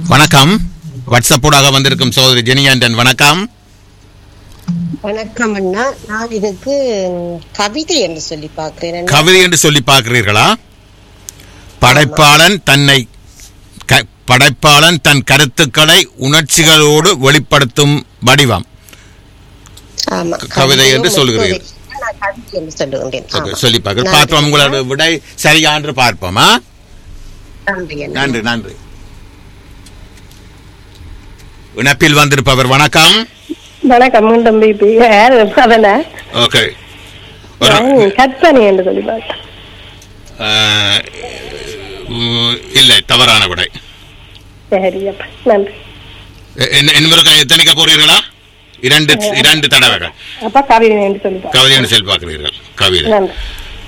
வணக்கம் வாட்ஸ்அப்போடாக வந்திருக்கும் சகோதரி ஜெனியாண்டன் வணக்கம் வணக்கம் அண்ணா நான் இதுக்கு ம், கவிதை என்று சொல்லி பார்க்கிறேன் கவிதை என்று சொல்லி பார்க்கிறீர்களா படைப்பாளன் தன்னை க- படைப்பாளன் தன் கருத்துக்களை உணர்ச்சிகளோடு வெளிப்படுத்தும் வடிவம் ஆமா கவிதை என்று சொல்கிறீர்கள். நான் கவிதை என்று சொல்லுகின்றேன் சொல்லி- ஆமா. சொல்லி பார்க்க நன்றி. பார்ப்போம் உங்களோட விடை சரியான்று பார்ப்போமா நன்றி அண்ணா. நன்றி நன்றி இணைப்பில் வந்திருப்பவர் வணக்கம் வணக்கம் மீண்டும் பிபி யார் அதனா ஓகே நான் கற்பனை என்று சொல்லி பார்த்தேன் இல்லை தவறான விடை சரி அப்ப நன்றி என்ன- என்ன எத்தனைக்க போறீர்களா இரண்டு இரண்டு தடவைகள் அப்ப கவிதை என்று சொல்லி பார்த்தேன் கவிதை என்று செல் பார்க்கிறீர்கள் கவிதை நன்றி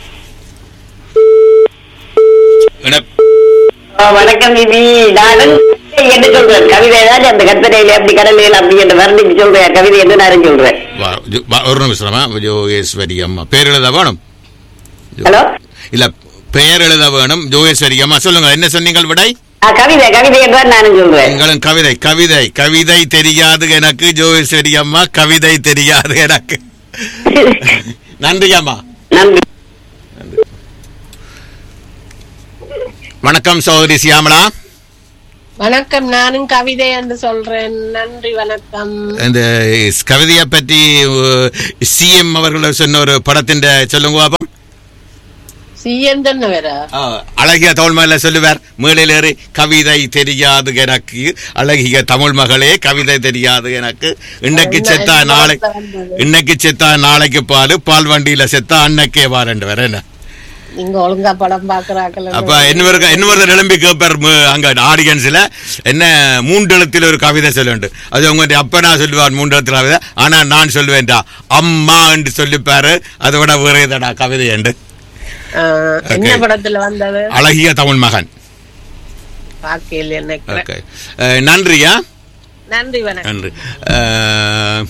இணைப்- ஆ, வணக்கம் பிபி நானும் என்ன சொல்றேன் கவிதை தான் அந்த கற்பனையில அப்படி கடலையில அப்படி என்று வர்ணிக்கு சொல்றேன் கவிதை என்று நானும் சொல்றேன் வா, ஜோ- வா, ஒரு நிமிஷமா ஜோகேஸ்வரி அம்மா பேர் எழுத வேணும் ஹலோ இல்ல பெயர் எழுத வேணும் ஜோகேஸ்வரி அம்மா சொல்லுங்க என்ன சொன்னீங்கள் விடை ஆ, கவிதை கவிதை என்றால் நானும் சொல்றேன் எங்களும் கவிதை கவிதை கவிதை தெரியாது எனக்கு ஜோகேஸ்வரி அம்மா கவிதை தெரியாது எனக்கு நன்றி அம்மா நன்றி வணக்கம் சகோதரி சியாமலா வணக்கம் நானும் கவிதை என்று சொல்றேன் நன்றி வணக்கம் இந்த கவிதையை பற்றி சிஎம் அவர்கள் சொன்ன ஒரு படத்தின் சொல்லுங்க பாப்போம் சிஎம் தானே வேற ஆ, அழகிய தமிழ் மகள சொல்லுவார் மேலிலேறி கவிதை தெரியாது எனக்கு அழகிய தமிழ் மகளே கவிதை தெரியாது எனக்கு இன்னைக்கு என்ன- செத்தா என்ன நாளை வார்த்தை வந்தது? இன்னைக்கு செத்தா நாளைக்கு பால் பால் வண்டியில செத்தா அன்னைக்கே வாரண்டு வேற என்ன நீங்க ஒழுங்கா படம் பாக்குறாக்கள் அப்ப இன்னொரு இன்னொரு நிலம்பி கேப்பார் மு- அங்க ஆடியன்ஸ்ல என்ன மூன்றெழுத்தில் ஒரு கவிதை சொல்லுண்டு அது உங்க அப்பனா சொல்லுவார் மூன்றெழுத்தில் கவிதை ஆனா நான் சொல்லுவேன்டா அம்மா என்று சொல்லிப்பாரு அதை விட வேற ஏதடா கவிதை என்று என்ன Okay. படத்துல வந்தது அழகிய தமிழ் மகன் பாக்கையில் எனக்கு ஓகே அஹ், நன்றியா நன்றி வணக்கம் நன்றி அஹ்,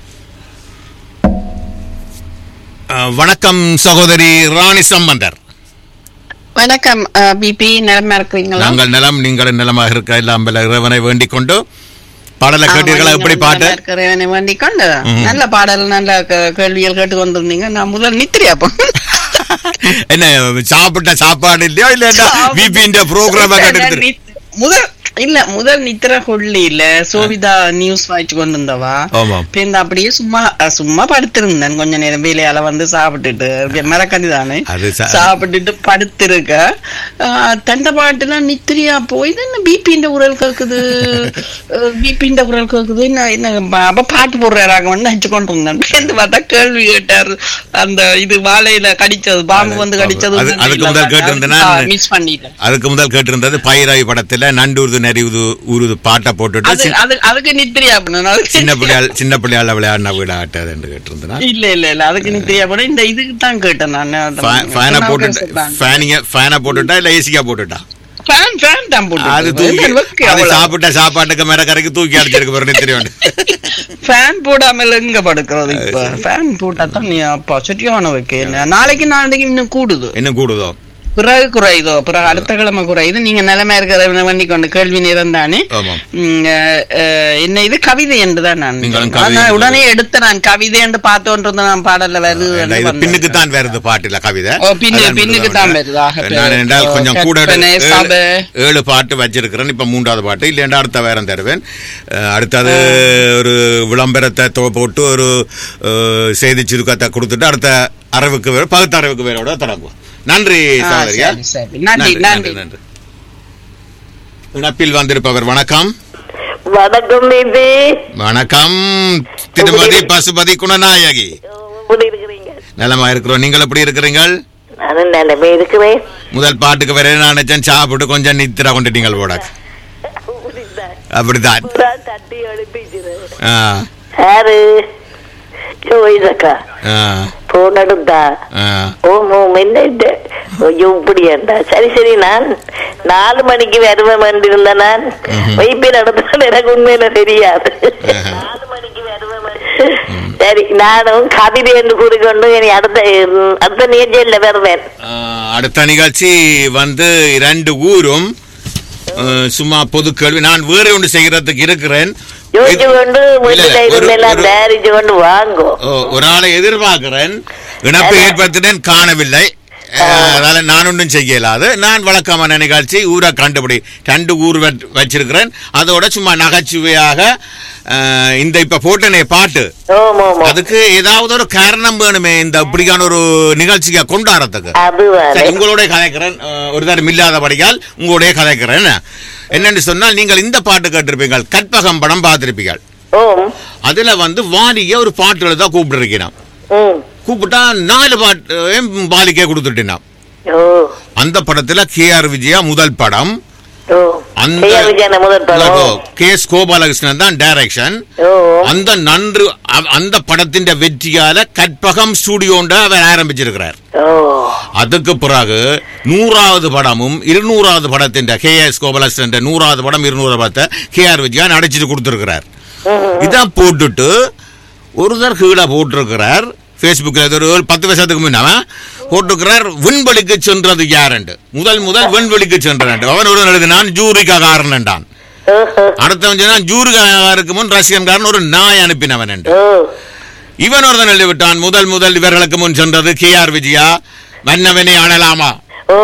அஹ், வணக்கம் சகோதரி ராணி சம்பந்தர் வணக்கம் பிபி நிலமா இருக்கிறீங்களா நாங்கள் நலம் நீங்கள் நலமாக இருக்க எல்லாம் வல்ல இறைவனை வேண்டிக் கொண்டு பாடலை கேட்டீர்களா எப்படி பாட்டு இருக்கிறேன் வேண்டிக் கொண்டு ம். நல்ல பாடல் நல்ல கே- கேள்விகள் கேட்டு கொண்டிருந்தீங்க நான் முதல் நித்திரியா அப்போ என்ன சாப்பிட்ட சாப்பாடு இல்லையோ இல்ல விபின்ற ப்ரோக்ராம் கேட்டு முதல் இல்ல முதல் நித்திர கொள்ளி இல்ல சோபிதா நியூஸ் வாய்ச்சி கொண்டு இருந்தவா ஆமாம் பின் அப்படியே சும்மா அஹ், சும்மா படுத்திருந்தேன் கொஞ்ச நேரம் வேலையால வந்து சாப்பிட்டுட்டு அப்படியே மரக்கண்டி தானே அது ச- சாப்பிட்டுட்டு படுத்திருக்க அஹ், தண்டை பாட்டுல நித்திரியா போய் இது என்ன பிபின்ற குரல் கேக்குது பிபின்ற குரல் கேக்குது என்ன என்ன ப- அப்ப பாட்டு போடுறாங்க நினைச்சு கொண்டு இருந்தேன் பேருந்து பார்த்தா கேள்வி கேட்டாரு அந்த இது வாழையில கடிச்சது பாம்பு வந்து கடிச்சது அது- அதுக்கு முதல் கேட்டிருந்தேனா? மிஸ் பண்ணிட்டேன் அதுக்கு முதல் கேட்டிருந்தது பைராய் படத்துல நண்டூர்து நெறிவுது ஊருது பாட்டை போட்டுட்டு அது சி- அது அதுக்கு நித்திரியா பண்ணணும் அதுக்கு சின்ன பிள்ளையால் சின்ன பிள்ளையால விளையாடின வீடு ஆட்டாது என்று கேட்டிருந்தேன் இல்ல இல்ல இல்ல அதுக்கு நித்திரியா பண்ண இந்த இதுக்கு தான் கேட்டேன் நான் ஃபேனை போட்டுட்டு ஃபேனிங்க ஃபேனை போட்டுட்டா இல்ல ஏசியா போட்டுட்டா ஃபேன் ஃபேன் தான் போட்டு அது தூக்கி அது சாப்பிட்ட சாப்பாட்டுக்கு மேல கரைக்கு தூக்கி அடிச்சிருக்கு பிறகு தெரியும் ஃபேன் போடாமல் எங்க படுக்கிறது இப்ப ஃபேன் போட்டா தான் நீ அப்பா சரியான வைக்க நாளைக்கு நாளைக்கு இன்னும் கூடுது என்ன கூடுதோ பிறகு குறையுதோ பிறகு அடுத்த கிழமை குறையுது நீங்க நிலைமை இருக்கிற வண்டி கொண்டு கேள்வி நேரம் தானே ஆமாம் உம், அஹ், அஹ், என்ன இது கவிதை என்றுதான் நான் நீங்களும் கவிதை ஆனா என்று- உடனே எடுத்த நான் கவிதை என்று பார்த்தோன்றது நான் பாடல்ல வருது என்று இது வந்தேன். பின்னுக்கு தான் வருது பாட்டுல கவிதை ஓ, பின்னு- அதான் பின்னுக்கு சொல்ல தான் வந்தேன். வருது. ஆக, நான் என்றால் ஓ, கொஞ்சம் கூட கற்பனை, ஏழு- சபை. ஏழு பாட்டு வச்சிருக்கிறேன் இப்ப மூன்றாவது பாட்டு இல்லைன்னா அடுத்த வேறம் தருவேன் அஹ், அடுத்தது ஒரு விளம்பரத்தை தோ- போட்டு ஒரு அஹ், செய்தி சுருக்கத்தை கொடுத்துட்டு அடுத்த அறிவுக்கு வேற பகுத்த அறிவுக்கு வேறோட தொடங்குவோம் நன்றி ஆ, சகோதரியா சரி, சரி. நன்றி, நன்றி. நன்றி இணைப்பில் வந்திருப்பவர் வணக்கம் வணக்கம் பிபி வணக்கம் திருமதி பசுபதி குணநாயகி எப்படி இருக்கிறீங்க நலமா இருக்கிறோம் நீங்கள் எப்படி இருக்கிறீங்கள் நானும் நிலைமை இருக்கிறேன் முதல் பாட்டுக்கு வேற நான் நினைச்சேன் சாப்பிட்டு கொஞ்சம் நித்திரா கொண்டுட்டீங்கள் போட அப்படிதான் தட்டி எழுப்பிக்கிறேன் ஆ, யாரு ஜோயிதக்கா ஆ, போன் எடுத்தா ஆ. ஓம் ஓம் என்ன இது? ஐயோ இப்படியாண்டா சரி சரி நான் நாலு மணிக்கு வருவேன் என்றிருந்த நான் வைப்பே நடந்தால் எனக்கு உண்மையில தெரியாது நாலு மணிக்கு வருவேன் சரி நானும் கவிதை என்று கூறிக்கொண்டு இனி அடுத்த உம், அடுத்த நிகழ்ச்சியில் வருவேன் ஆ, அடுத்த நிகழ்ச்சி வந்து இரண்டு ஊரும் அஹ், சும்மா பொது கேள்வி நான் வேற ஒன்று செய்யறதுக்கு இருக்கிறேன் யோசிச்சு கொண்டு வீட்டுல இல்ல, ஒரு- இருந்தெல்லாம் ஒரு- தயாரிச்சு கொண்டு வாங்கோ ஓ, ஒரு ஆளை எதிர்பார்க்கிறேன் இணைப்பு ஏற்படுத்தினேன் காணவில்லை அஹ், அதனால நான் ஒன்றும் செய்ய இயலாது நான் வழக்கமான நிகழ்ச்சி ஊரை கண்டுபிடி ரெண்டு ஊர் வச்- வச்சிருக்கிறேன் அதோட சும்மா நகைச்சுவையாக அஹ், இந்த இப்ப போட்டனே பாட்டு ஓமோ ஓமோ அதுக்கு ஏதாவது ஒரு காரணம் வேணுமே இந்த இப்படியான ஒரு நிகழ்ச்சியை கொண்டாடுறதுக்கு அதுதான் சரி, உங்களோட கதைக்கிறேன் அஹ், ஒரு தரம் இல்லாதபடியால் உங்களோட கதைக்கிறேன் என்னன்னு சொன்னால் நீங்கள் இந்த பாட்டு கேட்டிருப்பீங்கள் கற்பகம் படம் பார்த்திருப்பீர்கள் ஓம் அதுல வந்து வாலிய ஒரு பாட்டு எழுத கூப்பிட்டுருக்கிறான் ம் கூப்பிட்டா நாலு பாட்டு பாலிக்கே கொடுத்துட்டேன் ஓ அந்த படத்துல கே ஆர் விஜயா முதல் படம் ஓ அந்த செய்ய விஜயன முதல் படம் கே எஸ் கோபாலகிருஷ்ணன் தான் டைரக்ஷன் ஓ அந்த நன்று அ- அந்த படத்தின் வெற்றியால கற்பகம் ஸ்டுடியோண்ட அவர் ஆரம்பிச்சிருக்கிறார் ஓ அதுக்கு பிறகு நூறாவது படமும் இருநூறாவது படத்தின் கே எஸ் கோபாலகிருஷ்ணன் நூறாவது படம் இருநூறு படத்தை கே ஆர் விஜயா நடிச்சிட்டு கொடுத்திருக்கிறார் இதான் போட்டுட்டு ஒருத்தர் கீழே போட்டிருக்கிறார் ஃபேஸ்புக்கில் இது ஒரு ஒரு பத்து வருஷத்துக்கு முன்ன போட்டிருக்கிறார் விண்வெளிக்கு சென்றது யாருண்டு முதல் முதல் விண்வெளிக்கு சென்றான் அவன் ஒரு எழுதினான் ஜூரிகாரன் என்றான் ஓஹோ அடுத்தவன் சொன்னான் ஜூரிகாருக்கு முன் ரஷ்யன்காரன் ஒரு நாய் அனுப்பினவன் என்று ஓ இவன் ஒருத்தன் எழுதிவிட்டான் முதல் முதல் இவர்களுக்கு முன் சென்றது கே ஆர் விஜயா மன்னவனை அணலாமா ஓ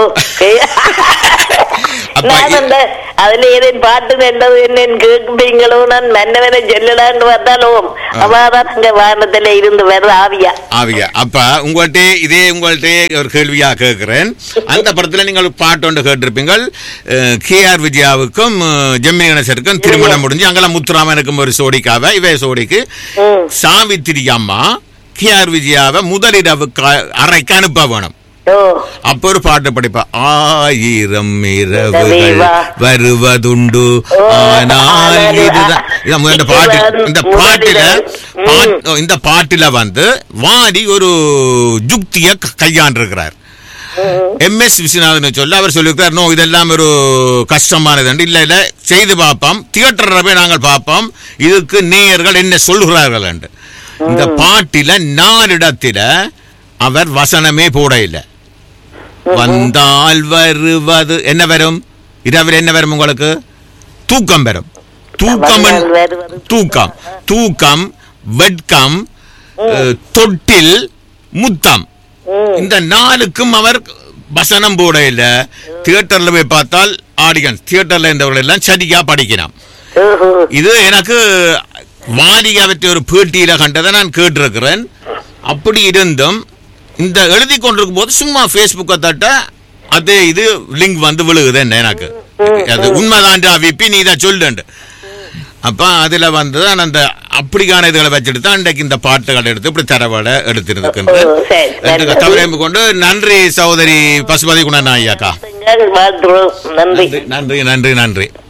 அப்ப நான் இ- அந்த அதுல ஏதேன் பாட்டு நின்றது என்னன்னு கேட்பீங்களோ நான் மன்னவனை சொல்லலான்னு பார்த்தாலும் அவாதான் அங்க வானத்துல இருந்து வருது ஆவியா ஆவியா அப்ப உங்கள்கிட்ட இதே உங்கள்கிட்ட ஒரு கேள்வியா கேட்கிறேன் அந்த படத்துல நீங்கள் பாட்டு ஒன்று கேட்டிருப்பீங்கள் கே ஆர் விஜயாவுக்கும் அஹ், ஜெமினி கணேசருக்கும் திருமணம் முடிஞ்சு அங்கெல்லாம் முத்துராமனுக்கும் ஒரு சோடிக்காவ இவை சோடிக்கு ம். சாவித்திரி அம்மா கே ஆர் விஜயாவை முதலிரவுக்கு அ- அறைக்கு அனுப்ப வேணும் ஓ அப்ப ஒரு பாட்டு படிப்பா ஆயிரம் இரவுகள் இரவேவா. வருவதுண்டு ஓ, ஆனால் ஆனால் இதுதான் இதான் முதல்ல பாட்டு இந்த பாட்டுல ம். பாட்- இந்த பாட்டுல வந்து வாடி ஒரு யுக்திய க- கையாண்டிருக்கிறார் எம் எஸ் விஸ்வநாதன் சொல்ல அவர் சொல்லியிருக்கிறார் நோ இதெல்லாம் ஒரு கஷ்டமானது இல்ல இல்ல செய்து பார்ப்போம் தியேட்டர்ல போய் நாங்கள் பார்ப்போம் இதுக்கு நேயர்கள் என்ன சொல்கிறார்கள் என்று இந்த பாட்டில நாலிடத்தில அவர் வசனமே போட இல்லை வந்தால் வருவது என்ன வரும் இரவில் என்ன வரும் உங்களுக்கு தூக்கம் வரும் தூக்கம் வந்தால் வருவது தூக்கம் தூக்கம் வெட்கம் அஹ், தொட்டில் முத்தம் இந்த நாலுக்கும் அவர் வசனம் போட இல்ல தியேட்டர்ல போய் பார்த்தால் ஆடியன்ஸ் தியேட்டர்ல இருந்தவர்கள் எல்லாம் சரியா படிக்கலாம் ஓஹோ இது எனக்கு வாலிகா பற்றி ஒரு பேட்டியில கண்டதை நான் கேட்டிருக்கிறேன் அப்படி இருந்தும் இந்த எழுதி கொண்டிருக்கும் போது சும்மா ஃபேஸ்புக்கை தட்ட அதே இது லிங்க் வந்து விழுகுது என்ன எனக்கு அது உண்மைதான்டா விப்பி நீ இதை சொல்லுண்டு அப்ப அதுல வந்து நான் அந்த அப்படியான இதுகளை வச்சுட்டு தான் இன்றைக்கு இந்த பாட்டுகளை எடுத்து இப்படி தரவடை எடுத்திருக்கின்றேன் ஓ, சரி, நன்றி. தவறையும் கொண்டு நன்றி சகோதரி பசுபதி குணநாயக்கா வாழ்த்துறோம் நன்றி நன்றி நன்றி நன்றி